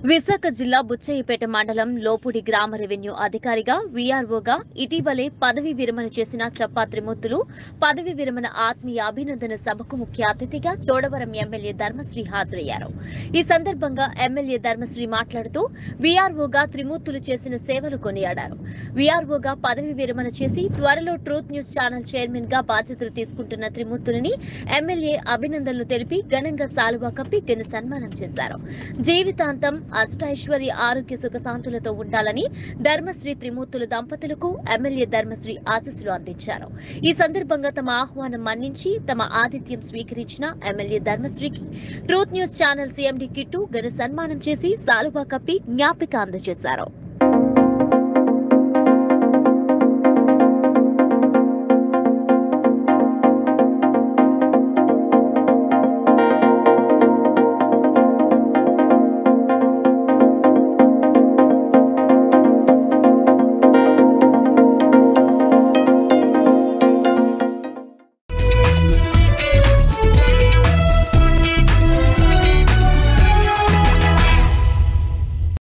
విశాఖ జిల్లా బుచ్చయ్యపేట మండలం లోపుడి గ్రామ రెవెన్యూ అధికారిగా వీఆర్ఓగా ఇటీవలే పదవి విరమణ చేసిన చప్పా త్రిమూర్తులు పదవి విరమణ ఆత్మీయ అభినందన సభకు ముఖ్య అతిథిగా చోడవరం ఎమ్మెల్యే ధర్మశ్రీ హాజరయ్యారు ఈ సందర్భంగా ఎమ్మెల్యే ధర్మశ్రీ మాట్లాడుతూ వీఆర్ఓగా త్రిమూర్తులు చేసిన సేవలు కొనియాడారు వీఆర్ఓగా పదవి విరమణ చేసి త్వరలో ట్రూత్ న్యూస్ ఛానల్ చైర్మన్ గా బాధ్యతలు తీసుకుంటున్న త్రిమూర్తులని ఎమ్మెల్యే అభినందనలు తెలిపి ఘనంగా సాలువా కప్పి ఘన సన్మానం చేశారు జీవితాంతం అష్టైశ్వర్య ఆరోగ్య సుఖశాంతులతో ఉండాలని ధర్మశ్రీ త్రిమూర్తులు దంపతులకు ఎమ్మెల్యే ధర్మశ్రీ ఆశీస్సులు అందించారు ఈ సందర్భంగా తమ ఆహ్వానం మన్నించి తమ ఆతిథ్యం స్వీకరించిన ఎమ్మెల్యే ధర్మశ్రీకి truth news channel CMD Kittu ఘన సన్మానం చేసి సాలువా కప్పి జ్ఞాపిక అందజేశారు